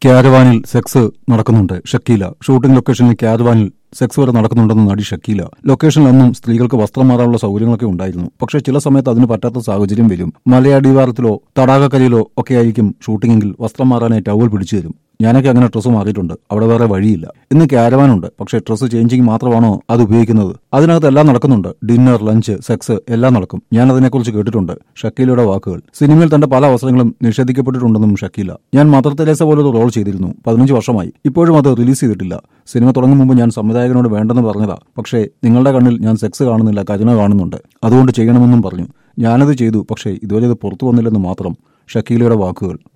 ക്യാരവാനിൽ sex നടക്കുന്നുണ്ട് Shakeela shooting ലൊക്കേഷനിൽ ക്യാരവാനിൽ sex വരെ നടക്കുന്നുണ്ടെന്ന് നടി ഷക്കീല ലൊക്കേഷനിൽ അന്നും സ്ത്രീകൾക്ക് വസ്ത്രം മാറാനുള്ള സൗകര്യങ്ങളൊക്കെ ഉണ്ടായിരുന്നു പക്ഷേ ചില സമയത്ത് അതിന് പറ്റാത്ത സാഹചര്യം വരും മലയടിവാരത്തിലോ തടാകക്കരയിലോ ഒക്കെ ആയിരിക്കും ഷൂട്ടിംഗെങ്കിൽ വസ്ത്രം മാറാനായി ടവൽ പിടിച്ചു തരും ഞാനൊക്കെ അങ്ങനെ ഡ്രസ്സ് മാറിയിട്ടുണ്ട് അവിടെ വേറെ വഴിയില്ല ഇന്ന് ക്യാരവാനുണ്ട് പക്ഷേ ഡ്രസ്സ് ചേഞ്ചിങ് മാത്രമാണോ അത് ഉപയോഗിക്കുന്നത് അതിനകത്ത് എല്ലാം നടക്കുന്നുണ്ട് ഡിന്നർ ലഞ്ച് സെക്സ് എല്ലാം നടക്കും ഞാൻ അതിനെക്കുറിച്ച് കേട്ടിട്ടുണ്ട് ഷക്കീലയുടെ വാക്കുകൾ സിനിമയിൽ തന്റെ പല അവസരങ്ങളും നിഷേധിക്കപ്പെട്ടിട്ടുണ്ടെന്നും ഷക്കീല ഞാൻ മദർ തെരേസ പോലൊരു റോൾ ചെയ്തിരുന്നു പതിനഞ്ച് വർഷമായി ഇപ്പോഴും അത് റിലീസ് ചെയ്തിട്ടില്ല സിനിമ തുടങ്ങും മുമ്പ് ഞാൻ സംവിധായകനോട് വേണ്ടെന്ന് പറഞ്ഞതാ പക്ഷേ നിങ്ങളുടെ കണ്ണിൽ ഞാൻ സെക്സ് കാണുന്നില്ല കരുണ കാണുന്നുണ്ട് അതുകൊണ്ട് ചെയ്യണമെന്നും പറഞ്ഞു ഞാനത് ചെയ്തു പക്ഷേ ഇതുവരെ ഇത് പുറത്തു വന്നില്ലെന്ന് മാത്രം ഷക്കീലയുടെ വാക്കുകൾ